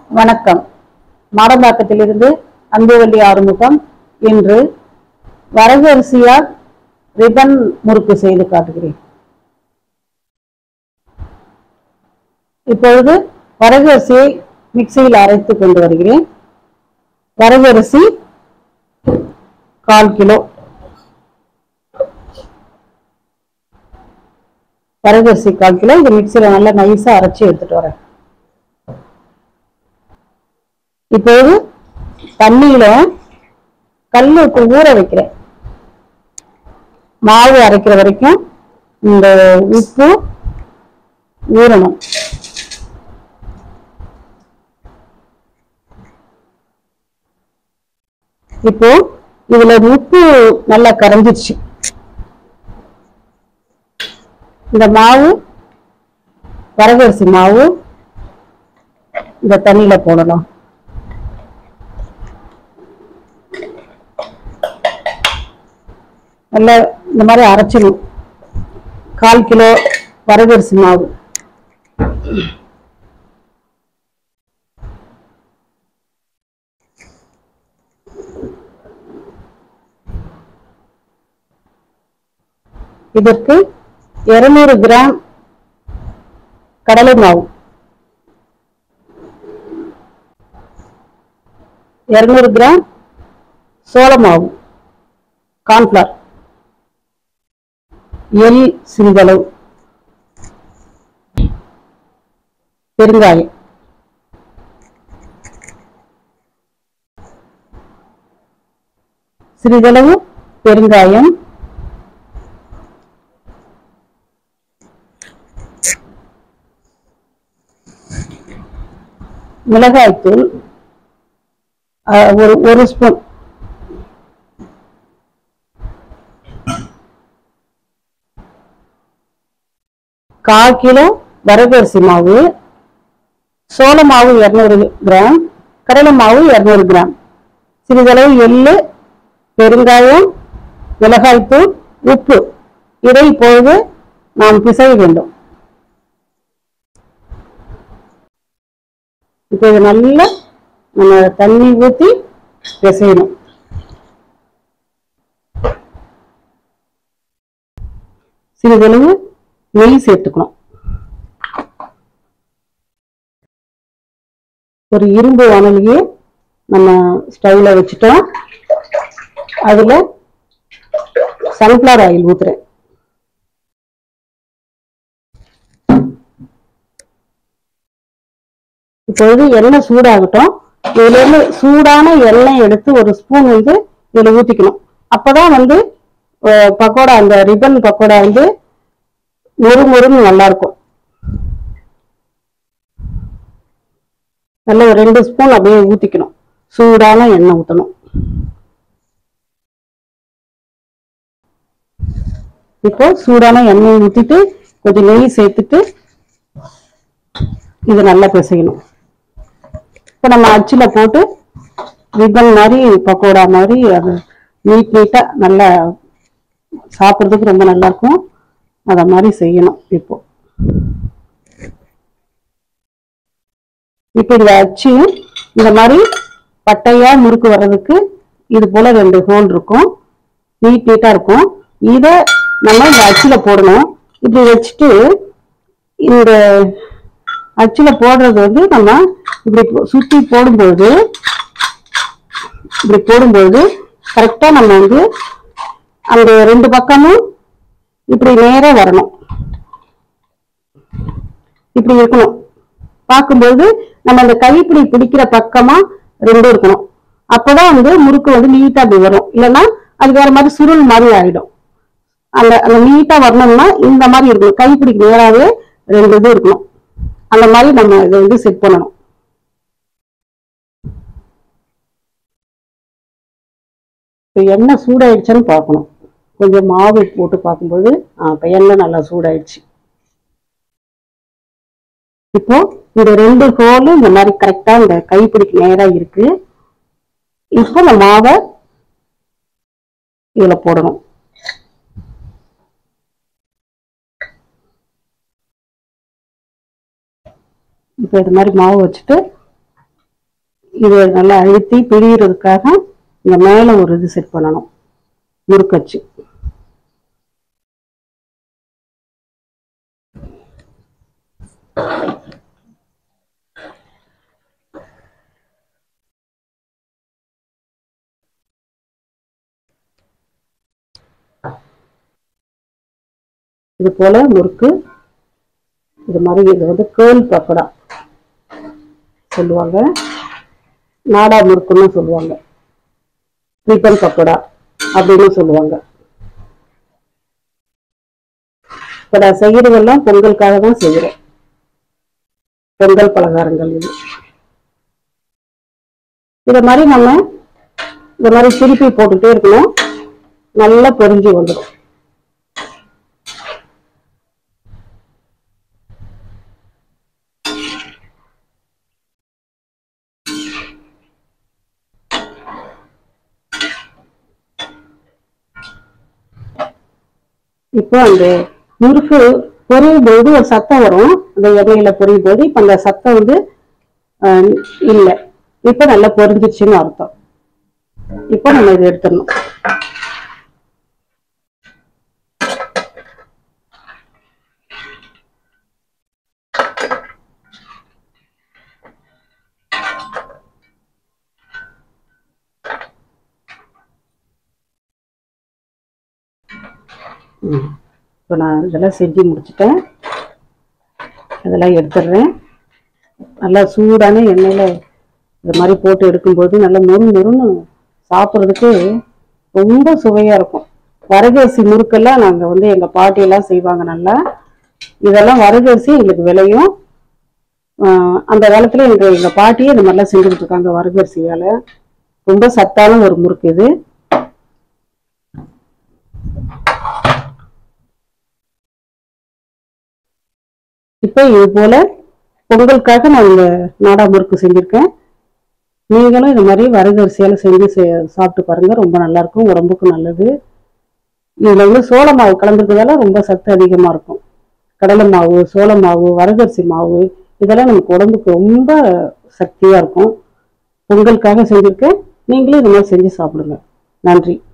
வணக்கம் மாடம்பாக்கத்திலிருந்து அன்புவள்ளி ஆறுமுகம் இன்று வரகு அரிசியால் ரிபன் முறுக்கு செய்து காட்டுகிறேன் இப்பொழுது வரகு அரிசியை மிக்சியில் அரைத்து கொண்டு வருகிறேன் வரகு அரிசி கால் கிலோ வரகு அரிசி கால் கிலோ இது மிக்சியில் நல்லா நைஸா அரைச்சி எடுத்துட்டு வரேன் இப்போது தண்ணியில கல் விட்டு ஊற வைக்கிறேன் மாவு அரைக்கிற வரைக்கும் இந்த உப்பு ஊறணும் இப்போ இதுல உப்பு நல்லா கரைஞ்சிருச்சு இந்த மாவு வரகரிசி மாவு இந்த தண்ணியில போடலாம் நல்லா இந்த மாதிரி அரைச்சிடணும் கால் கிலோ வரகரிசி மாவு இதற்கு 200 கிராம் கடலை மாவு 200 கிராம் சோள மாவு கார்ன்ஃபிளவர் எள் சிறிதளவு பெருங்காயம் சிறிதளவு பெருங்காயம் மிளகாய்த்தூள் அஹ், ஒரு ஒரு ஸ்பூன் கால் கிலோ வரகரிசி மாவு சோள மாவு இருநூறு கிராம் கடலை மாவு இருநூறு கிராம் சிறிதளவு எள்ளு பெருங்காயம் மிளகாய்த்தூள் உப்பு இதை இப்பொழுது நாம் பிசைய வேண்டும் இப்போ இது நல்லா நம்ம தண்ணி ஊற்றி பிசையணும் சிறிதளவு நெய் சேர்த்துக்கணும் ஒரு இரும்பு வானொலியே நம்ம ஸ்டவ்ல வச்சுட்டோம் அதுல சன்ஃபிளவர் ஆயில் ஊத்துறேன் இப்பொழுது எண்ணெய் சூடாகட்டும் இதுல இருந்து சூடான எண்ணெய் எடுத்து ஒரு ஸ்பூன் வந்து இதுல ஊத்திக்கணும் அப்பதான் வந்து அஹ், பக்கோடா அந்த ரிப்பன் பக்கோடா வந்து மொறு மொறுன்னு நல்லா இருக்கும் நல்ல ஒரு ரெண்டு ஸ்பூன் அப்படியே ஊத்திக்கணும் சூடான எண்ணெய் ஊத்தணும் இப்போ சூடான எண்ணெய் ஊத்திட்டு கொஞ்சம் நெய் சேர்த்துட்டு இது நல்லா பிசையணும் இப்போ நம்ம அச்சில போட்டு ரிப்பன் மாதிரி பக்கோடா மாதிரி அது நீட் நீட்டா நல்லா சாப்பிட்றதுக்கு ரொம்ப நல்லா இருக்கும் அத மாதிரி செய்யணும் இப்போ இப்போ இதை அச்சு இந்த மாதிரி பட்டையா முறுக்கு வர்றதுக்கு இது போல ரெண்டு ஹோல் இருக்கும் நீட் நீட்டா இருக்கும் இத நம்ம இந்த அச்சுல போடணும் இப்படி வச்சுட்டு இந்த அச்சுல போடுறது வந்து நம்ம இப்படி போ- சுத்தி போடும்போது இப்படி போடும்போது கரெக்டா நம்ம வந்து அந்த ரெண்டு பக்கமும் இப்படி நேரா வரணும் இப்படி இருக்கணும் பார்க்கும்போது நம்ம அந்த கைப்பிடி பிடிக்கிற பக்கமா ரெண்டும் இருக்கணும் அப்பதான் வந்து முறுக்கு வந்து நீட்டா அப்படி வரும் இல்லைன்னா அது வேற மாதிரி சுருள் மாதிரி ஆயிடும் அந்த அந்த நீட்டா வரணும்னா இந்த மாதிரி இருக்கணும் கைப்பிடிக்கு நேராவே ரெண்டு இது இருக்கணும் அந்த மாதிரி நம்ம இதை வந்து செட் பண்ணணும் இப்போ எண்ணெய் சூடாயிடுச்சான்னு பார்க்கணும் கொஞ்சம் மாவு போட்டு பார்க்கும்போது ஆ இப்போ எண்ணெய் நல்லா சூடாயிடுச்சு இப்போ இந்த ரெண்டு ஹோலும் இந்த மாதிரி கரெக்டா இந்த கைப்பிடிக்கு நேரா இருக்கு இப்போ இந்த மாவை இதுல போடணும் இப்போ இது மாதிரி மாவு வச்சுட்டு இதை நல்லா அழுத்தி பிழியறதுக்காக இங்க மேல ஒரு இது செட் பண்ணணும் முறுக்கச்சு இது போல முறுக்கு இது மாதிரி இது வந்து கேர்ள் பக்கோடா சொல்லுவாங்க நாடா முறுக்குன்னு சொல்லுவாங்க ரிப்பன் பக்கோடா அப்படின்னு சொல்லுவாங்க இப்போ நான் செய்யறதெல்லாம் பொங்கலுக்காக தான் செய்யறேன் பொங்கல் பலகாரங்கள் இது இத மாதிரி நம்ம இந்த மாதிரி திருப்பி போட்டுட்டே இருக்கணும் நல்லா பொரிஞ்சு வந்துடும் இப்போ அந்த முறுக்கு பொரியும் போது ஒரு சத்தம் வரும் அந்த எண்ணெயில பொரியும் போது இப்ப அந்த சத்தம் வந்து ஆஹ், இல்ல இப்ப நல்லா பொரிஞ்சிருச்சுன்னு அர்த்தம் இப்போ நம்ம இதை எடுத்துடணும் ம். இப்போ நான் இதெல்லாம் செஞ்சு முடிச்சிட்டேன் இதெல்லாம் எடுத்துடுறேன் நல்லா சூடான எண்ணெயில் இது மாதிரி போட்டு எடுக்கும்போது நல்லா நொறு நொறுன்னு சாப்பிட்றதுக்கு ரொம்ப சுவையாக இருக்கும் வரகரிசி முறுக்கெல்லாம் நாங்கள் வந்து எங்கள் பாட்டியெல்லாம் செய்வாங்க நல்லா இதெல்லாம் வரகரிசி எங்களுக்கு விளையும் ஆஹ் அந்த காலத்தில் எங்கள் எங்கள் பாட்டியே இந்த மாதிரிலாம் செஞ்சுக்கிட்டு இருக்காங்க வரகரிசியால் ரொம்ப சத்தான ஒரு முறுக்கு இது இப்போ இது போல பொங்கலுக்காக நான் இந்த நாடா முறுக்கு செஞ்சிருக்கேன் நீங்களும் இந்த மாதிரி வரகரிசியால செஞ்சு செ- சாப்பிட்டு பாருங்க ரொம்ப நல்லா இருக்கும் உடம்புக்கு நல்லது இதுல வந்து சோள மாவு கலந்துருக்கிறதால ரொம்ப சத்து அதிகமா இருக்கும் கடலை மாவு சோள மாவு வரகரிசி மாவு இதெல்லாம் நமக்கு உடம்புக்கு ரொம்ப சக்தியா இருக்கும் பொங்கலுக்காக செஞ்சிருக்கேன் நீங்களும் இந்த மாதிரி செஞ்சு சாப்பிடுங்க நன்றி